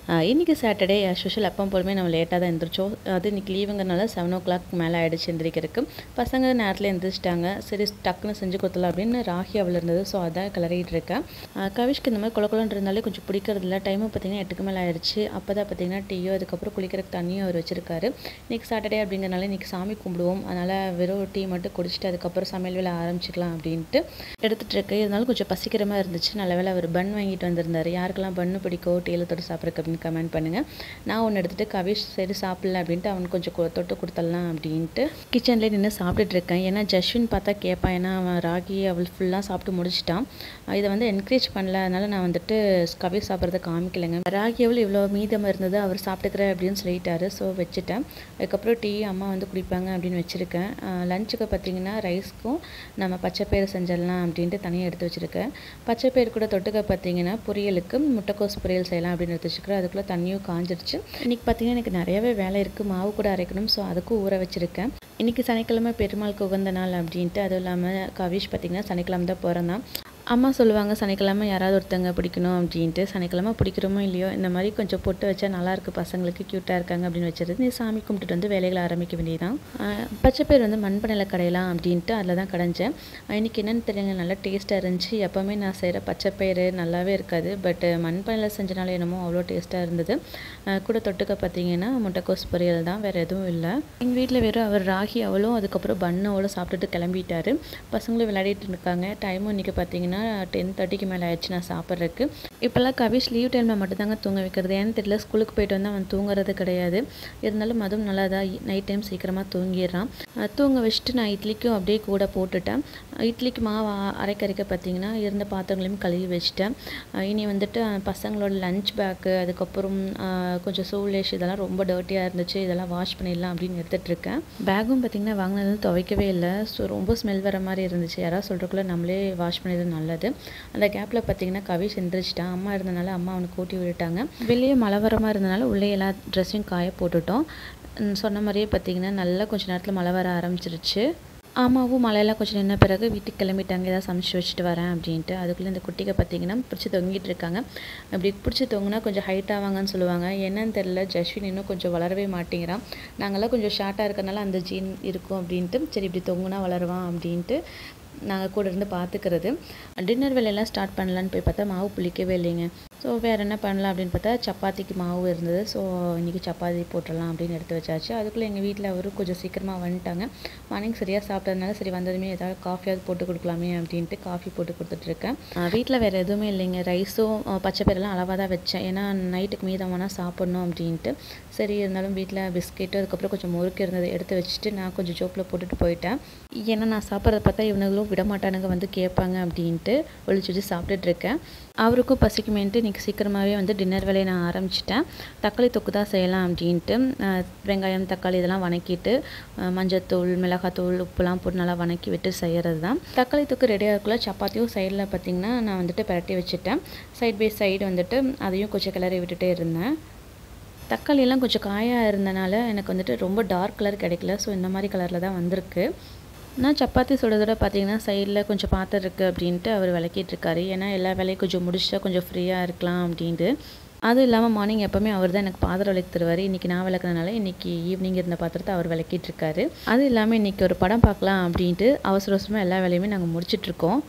இன்றைக்கி Saturday usual எப்போ போலுமே நம்ம லேட்டாக தான் எழுந்திரிச்சோம் அது இன்றைக்கி லீவுங்கிறனால செவன் ஓ கிளாக் மேலே ஆகிடுச்சு எந்திரிக்கிறதுக்கு பசங்க நேரத்தில் எழுந்திரிச்சிட்டாங்க சரி டக்குன்னு செஞ்சு கொடுத்துலாம் அப்படின்னு ராகி அவள் இருந்தது ஸோ அதான் கிளறிட்டு இருக்கேன் அஹ் கவிஷ்க்கு இந்த மாதிரி குளக்குளன்னு இருந்தாலே கொஞ்சம் பிடிக்கிறது இல்லை டைமும் பார்த்தீங்கன்னா எட்டுக்கு மேலே ஆயிடுச்சு அப்போ தான் பார்த்தீங்கன்னா டீயோ அதுக்கப்புறம் குளிக்கிறதுக்கு தண்ணியும் அவர் வச்சிருக்காரு இன்றைக்கி சாட்டர்டே அப்படிங்கிறனால இன்றைக்கி சாமி கும்பிடுவோம் அதனால் வெறும் டீ மட்டும் குடிச்சிட்டு அதுக்கப்புறம் சமையல் வேலை ஆரம்பிச்சிக்கலாம் அப்படின்ட்டு எடுத்துகிட்டு இருக்கு இருந்தாலும் கொஞ்சம் பசிக்கிற மாதிரி இருந்துச்சு நல்ல வேலை அவர் பன் வாங்கிட்டு வந்திருந்தாரு யாருக்கெல்லாம் பண்ணு பிடிக்கோ டீயில் தொட்டு சாப்பிட்றதுக்கு அப்படின்னு கமெண்ட் பண்ணுங்கள் நான் ஒன்று எடுத்துகிட்டு கவிஷ் சரி சாப்பிடல அப்படின்ட்டு அவனுக்கு கொஞ்சம் கொ- தொட்டு கொடுத்துடலாம் அப்படின்ட்டு கிச்சன்லேயே நின்று சாப்பிட்டுட்டு இருக்கேன் ஏன்னா ஜஸ்வின் பார்த்தா கேட்பான் ஏன்னா அவன் ராகி அவள் ஃபுல்லாக சாப்பிட்டு முடிச்சிட்டான் இதை வந்து என்கரேஜ் பண்ணல அதனால நான் வந்துட்டு கவிஷ் சாப்பிட்றத காமிக்கலைங்க ராகி அவள் இவ்வளோ மீதம் இருந்தது அவர் சாப்பிட்டுக்கிறேன் அப்படின்னு சொல்லிட்டாரு ஸோ வச்சுட்டேன் அதுக்கப்புறம் டீ அம்மா வந்து குடிப்பாங்க அப்படின்னு வச்சுருக்கேன் லஞ்சுக்கு பார்த்தீங்கன்னா ரைஸ்க்கும் நம்ம பச்சைப்பயிறு செஞ்சிடலாம் அப்படின்ட்டு தனியாக எடுத்து வச்சுருக்கேன் பச்சைப்பயிறு கூட தொட்டுக்க பார்த்தீங்கன்னா பொரியலுக்கு முட்டைக்கோஸ் பொரியல் செய்யலாம் அப்படின்னு எடுத்து வச்சுருக்கேன் அதுக்குள்ளே தண்ணியும் காஞ்சிருச்சு இன்றைக்கி பார்த்தீங்கன்னா எனக்கு நிறையவே வேலை இருக்குது மாவு கூட அரைக்கணும் ஸோ அதுக்கும் ஊற வச்சுருக்கேன் இன்றைக்கி சனிக்கிழமை பெருமாளுக்கு உகந்த நாள் அப்படின்ட்டு அதுவும் இல்லாமல் கவிஷ் பார்த்தீங்கன்னா சனிக்கிழமை தான் பிறந்தான் அம்மா சொல்லுவாங்க சனிக்கிழமை யாராவது ஒருத்தங்க பிடிக்கணும் அப்படின்ட்டு சனிக்கிழமை பிடிக்கிறோமோ இல்லையோ இந்த மாதிரி கொஞ்சம் பொட்டு வச்சா நல்லா இருக்கு பசங்களுக்கு க்யூட்டாக இருக்காங்க அப்படின்னு வச்சிருந்து நீ சாமி கும்பிட்டுட்டு வந்து வேலைகளை ஆரம்பிக்க வேண்டியதான் பச்சை பேர் வந்து மண்பனையில் கடையலாம் அப்படின்ட்டு அதில் தான் கடைஞ்சேன் இன்னைக்கு என்னன்னு தெரியல நல்லா டேஸ்ட்டாக இருந்துச்சு எப்போவுமே நான் செய்கிற பச்சை பயிறு நல்லாவே இருக்காது பட் மண்பனையில் செஞ்சனால என்னமோ அவ்வளோ டேஸ்ட்டாக இருந்தது அஹ் கூட தொட்டுக்க பார்த்தீங்கன்னா முட்டைக்கோஸ் பொரியல் தான் வேறு எதுவும் இல்லை எங்கள் வீட்டில் வெறும் அவர் ராகி அவளும் அதுக்கப்புறம் பன்னு அவளும் சாப்பிட்டுட்டு கிளம்பிட்டாரு பசங்களும் விளையாடிட்டு இருக்காங்க டைமும் இன்றைக்கி பார்த்தீங்கன்னா டென் தேர்ட்டிக்கு மேலே ஆயிடுச்சு நான் சாப்பிட்றதுக்கு இப்போல்லாம் கவிஷ் லீவ் டைமில் மட்டும்தாங்க தூங்க வைக்கிறது ஏன்னு தெரியல ஸ்கூலுக்கு போயிட்டு வந்து அவன் தூங்குறது கிடையாது இருந்தாலும் அதுவும் நல்லா தான் நைட் டைம் சீக்கிரமாக தூங்கிடுறான் அஹ் தூங்க வச்சுட்டு நான் இட்லிக்கும் அப்படியே கூட போட்டுட்டேன் இட்லிக்கு மாவு அ- அரைக்க அரைக்க பார்த்தீங்கன்னா இருந்த பாத்திரங்களையும் கழுவி வச்சுட்டேன் அஹ் இனி வந்துட்டு அஹ் பசங்களோட லஞ்ச் பேக்கு அதுக்கப்புறம் அஹ் கொஞ்சம் சூலேஷ் இதெல்லாம் ரொம்ப டர்ட்டியாக இருந்துச்சு இதெல்லாம் வாஷ் பண்ணிடலாம் அப்படின்னு எடுத்துகிட்டு இருக்கேன் பேக்கும் பார்த்தீங்கன்னா வாங்கினது வந்து துவைக்கவே இல்லை ஸோ ரொம்ப ஸ்மெல் வர மாதிரி இருந்துச்சு யாராவது சொல்கிறக்குள்ள நம்மளே வாஷ் பண்ணிடுறது நல்லது அந்த கேப்பில் பார்த்தீங்கன்னா கவிஷ் எந்திரிச்சிட்டான் அம்மா இருந்தனால அம்மா அவனுக்கு கூட்டி விட்டுட்டாங்க வெளியே மழை வர மாதிரி இருந்தனால உள்ளே எல்லா ட்ரெஸ்ஸையும் காய போட்டுட்டோம் ம், சொன்ன மாதிரியே பார்த்தீங்கன்னா நல்லா கொஞ்ச நேரத்தில் மழை வர ஆரம்பிச்சிருச்சு அம்மாவும் மழையெல்லாம் கொஞ்சம் நின்ன பிறகு வீட்டுக்கு கிளம்பிட்டாங்க ஏதாவது சமைச்சு வச்சுட்டு வரேன் அப்படின்ட்டு அதுக்குள்ளே இந்த குட்டிக்கு பார்த்தீங்கன்னா பிடிச்சி தொங்கிட்டு இருக்காங்க அப்படி பிடிச்சி தொங்குனா கொஞ்சம் ஹைட் ஆவாங்கன்னு சொல்லுவாங்க என்னன்னு தெரியல ஜஸ்வின் இன்னும் கொஞ்சம் வளரவே மாட்டேங்கிறான் நாங்கள்லாம் கொஞ்சம் ஷார்ட்டாக இருக்கறனால அந்த ஜீன் இருக்கும் அப்படின்ட்டு சரி இப்படி தொங்குனா வளருவான் அப்படின்ட்டு நாங்கள் கூட இருந்து பார்த்துக்கிறது டின்னர் வேலையெல்லாம் ஸ்டார்ட் பண்ணலான்னு போய் பார்த்தா மாவு புளிக்கவே இல்லைங்க ஸோ வேறு என்ன பண்ணலாம் அப்படின்னு பார்த்தா சப்பாத்திக்கு மாவு இருந்தது ஸோ இன்றைக்கி சப்பாத்தி போட்டுடலாம் அப்படின்னு எடுத்து வச்சாச்சு அதுக்குள்ளே எங்கள் வீட்டில் அவரும் கொஞ்சம் சீக்கிரமாக வந்துட்டாங்க மார்னிங் சரியாக சாப்பிட்டதுனால சரி வந்ததுமே ஏதாவது காஃபியாவது போட்டு கொடுக்கலாமே அப்படின்ட்டு காஃபி போட்டு கொடுத்துட்ருக்கேன் வீட்டில் வேறு எதுவுமே இல்லைங்க ரைஸும் பச்சை பயிரெல்லாம் அளவாக தான் வச்சேன் ஏன்னா நைட்டுக்கு மீதமானா சாப்பிட்ணும் அப்படின்ட்டு சரி இருந்தாலும் வீட்டில் பிஸ்கெட்டு அதுக்கப்புறம் கொஞ்சம் முறுக்கு இருந்தது எடுத்து வச்சுட்டு நான் கொஞ்சம் ஜோப்பில் போட்டுட்டு போயிட்டேன் ஏன்னா நான் சாப்பிட்றத பார்த்தா இவனுங்களும் விட மாட்டானுங்க வந்து கேட்பாங்க அப்படின்ட்டு ஒழிச்சு வச்சு சாப்பிட்டுட்டு இருக்கேன் அவருக்கும் பசிக்குமேன்ட்டு இன்றைக்கி சீக்கிரமாகவே வந்து டின்னர் வேலையை நான் ஆரம்பிச்சிட்டேன் தக்காளி தொக்கு தான் செய்யலாம் அப்படின்ட்டு அஹ், வெங்காயம் தக்காளி இதெல்லாம் வணக்கிட்டு அஹ், மஞ்சத்தூள் மிளகாத்தூள் உப்புலாம் போட்டு நல்லா வணக்கி விட்டு செய்கிறது தான் தக்காளி தொக்கு ரெடியாக இருக்குள்ள சப்பாத்தியும் சைடில் பார்த்திங்கன்னா நான் வந்துட்டு பிரட்டி வச்சுட்டேன் சைட் பை சைடு வந்துட்டு அதையும் கொஞ்சம் கிளறி விட்டுட்டே இருந்தேன் தக்காளி எல்லாம் கொஞ்சம் காயாக இருந்தனால எனக்கு வந்துட்டு ரொம்ப டார்க் கலர் கிடைக்கல ஸோ இந்த மாதிரி கலரில் தான் வந்திருக்கு நான் சப்பாத்தி சுடுறதோட பார்த்தீங்கன்னா சைடில் கொஞ்சம் பாத்திரம் இருக்குது அப்படின்ட்டு அவர் விளக்கிட்டு இருக்காரு ஏன்னா எல்லா வேலையும் கொஞ்சம் முடிச்சிட்டா கொஞ்சம் ஃப்ரீயாக இருக்கலாம் அப்படின்ட்டு அதுவும் இல்லாமல் மார்னிங் எப்போவுமே அவர் தான் எனக்கு பாத்திரம் விளக்கி தருவார் இன்றைக்கி நான் விளக்குறதுனால இன்றைக்கி ஈவினிங் இருந்த பாத்திரத்தை அவர் விளக்கிட்டு இருக்காரு அது இல்லாமல் இன்றைக்கி ஒரு படம் பார்க்கலாம் அப்படின்ட்டு அவசர அவசரமாக எல்லா வேலையுமே நாங்கள் முடிச்சிட்ருக்கோம்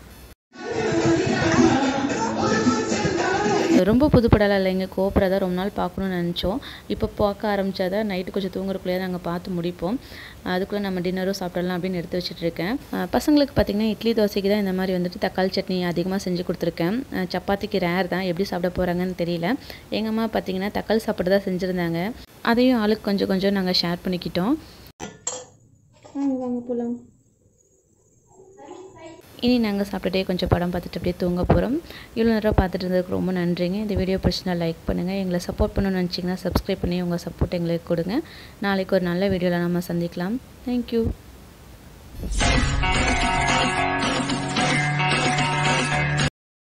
ரொம்ப புது படம் இல்லைங்க கோப்ரா தான் ரொம்ப நாள் பார்க்கணும்னு நினச்சோம் இப்போ பார்க்க ஆரம்பித்தா தான் நைட்டு கொஞ்சம் தூங்குறக்குள்ளேயே நாங்கள் பார்த்து முடிப்போம் அதுக்குள்ளே நம்ம டின்னரும் சாப்பிடலாம் அப்படின்னு எடுத்து வச்சுட்டு இருக்கேன் அஹ் பசங்களுக்கு பார்த்திங்கன்னா இட்லி தோசைக்கு தான் இந்த மாதிரி வந்துட்டு தக்காளி சட்னி அதிகமாக செஞ்சு கொடுத்துருக்கேன் அஹ் சப்பாத்திக்கு ரேர் தான் எப்படி சாப்பிட போகிறாங்கன்னு தெரியல எங்கள் அம்மா பார்த்திங்கன்னா தக்காளி சாப்பிட்டு தான் செஞ்சுருந்தாங்க அதையும் ஆளுக்கு கொஞ்சம் கொஞ்சம் நாங்கள் ஷேர் பண்ணிக்கிட்டோம் வாங்க வாங்க போகலாம் இனி நாங்கள் சாப்பிட்டுட்டே கொஞ்சம் படம் பார்த்துட்டு அப்படியே தூங்க போகிறோம் இவ்வளோ நேரம் பார்த்துட்டு இருந்ததுக்கு ரொம்ப நன்றிங்க இந்த வீடியோ பிடிச்சிருந்தா லைக் பண்ணுங்கள் எங்களை சப்போர்ட் பண்ணணும்னு நினச்சிங்கன்னா சப்ஸ்கிரைப் பண்ணி உங்கள் சப்போர்ட் எங்களுக்கு கொடுங்க நாளைக்கு ஒரு நல்ல வீடியோவில் நம்ம சந்திக்கலாம் தேங்க்யூ